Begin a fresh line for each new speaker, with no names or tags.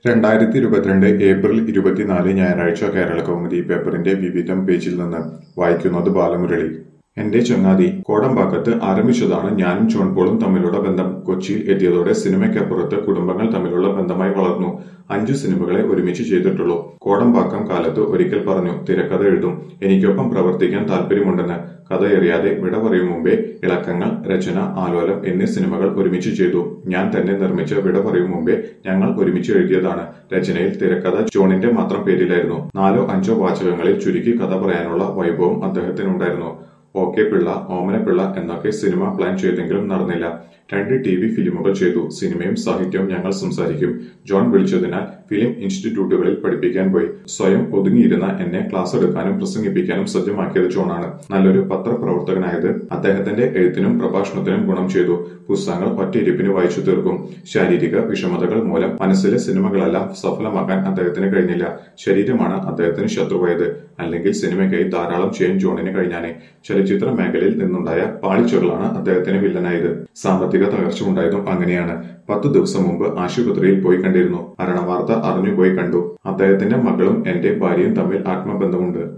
രണ്ടായിരത്തി ഇരുപത്തിരണ്ട് ഏപ്രിൽ ഇരുപത്തിനാല് ഞായറാഴ്ച കേരള കൗമുദി പേപ്പറിന്റെ വിവിധം പേജിൽ നിന്ന് വായിക്കുന്നത് ബാലമുരളി എന്റെ ചങ്ങാതി കോടമ്പാക്കത്ത് ആരംഭിച്ചതാണ് ഞാനും ജോൺ പോളും തമ്മിലുള്ള ബന്ധം കൊച്ചിയിൽ എത്തിയതോടെ സിനിമയ്ക്കപ്പുറത്ത് കുടുംബങ്ങൾ തമ്മിലുള്ള ബന്ധമായി വളർന്നു അഞ്ചു സിനിമകളെ ഒരുമിച്ച് ചെയ്തിട്ടുള്ളൂ കോടമ്പാക്കം കാലത്ത് ഒരിക്കൽ പറഞ്ഞു തിരക്കഥ എഴുതും എനിക്കൊപ്പം പ്രവർത്തിക്കാൻ താല്പര്യമുണ്ടെന്ന് കഥ എറിയാതെ വിട പറയും മുമ്പേ ഇളക്കങ്ങൾ രചന ആലോലം എന്നീ സിനിമകൾ ഒരുമിച്ച് ചെയ്തു ഞാൻ തന്നെ നിർമ്മിച്ച വിട പറയും മുമ്പേ ഞങ്ങൾ ഒരുമിച്ച് എഴുതിയതാണ് രചനയിൽ തിരക്കഥ ജോണിന്റെ മാത്രം പേരിലായിരുന്നു നാലോ അഞ്ചോ വാചകങ്ങളിൽ ചുരുക്കി കഥ പറയാനുള്ള വൈഭവം അദ്ദേഹത്തിനുണ്ടായിരുന്നു ഒ കെ പിള്ള ഓമനപ്പിള്ള എന്നൊക്കെ സിനിമ പ്ലാൻ ചെയ്തെങ്കിലും നടന്നില്ല രണ്ട് ടി വി ഫിലിമുകൾ ചെയ്തു സിനിമയും സാഹിത്യവും ഞങ്ങൾ സംസാരിക്കും ജോൺ വിളിച്ചതിനാൽ ഫിലിം ഇൻസ്റ്റിറ്റ്യൂട്ടുകളിൽ പഠിപ്പിക്കാൻ പോയി സ്വയം ഒതുങ്ങിയിരുന്ന എന്നെ ക്ലാസ് എടുക്കാനും പ്രസംഗിപ്പിക്കാനും സജ്ജമാക്കിയത് ജോണാണ് നല്ലൊരു പത്രപ്രവർത്തകനായത് അദ്ദേഹത്തിന്റെ എഴുത്തിനും പ്രഭാഷണത്തിനും ഗുണം ചെയ്തു പുസ്തകങ്ങൾ ഒറ്റയിരിപ്പിന് വായിച്ചു തീർക്കും ശാരീരിക വിഷമതകൾ മൂലം മനസ്സിലെ സിനിമകളെല്ലാം സഫലമാക്കാൻ അദ്ദേഹത്തിന് കഴിഞ്ഞില്ല ശരീരമാണ് അദ്ദേഹത്തിന് ശത്രുവായത് അല്ലെങ്കിൽ സിനിമയ്ക്കായി ധാരാളം ചെയ്യാൻ ജോണിന് കഴിഞ്ഞാനെ ചലച്ചിത്ര മേഖലയിൽ നിന്നുണ്ടായ പാളിച്ചകളാണ് അദ്ദേഹത്തിന് വില്ലനായത് സാമ്പത്തിക തകർച്ച ഉണ്ടായതും അങ്ങനെയാണ് പത്തു ദിവസം മുമ്പ് ആശുപത്രിയിൽ പോയി കണ്ടിരുന്നു മരണവാർത്ത അറിഞ്ഞുപോയി കണ്ടു അദ്ദേഹത്തിന്റെ മകളും എന്റെ ഭാര്യയും തമ്മിൽ ആത്മബന്ധമുണ്ട്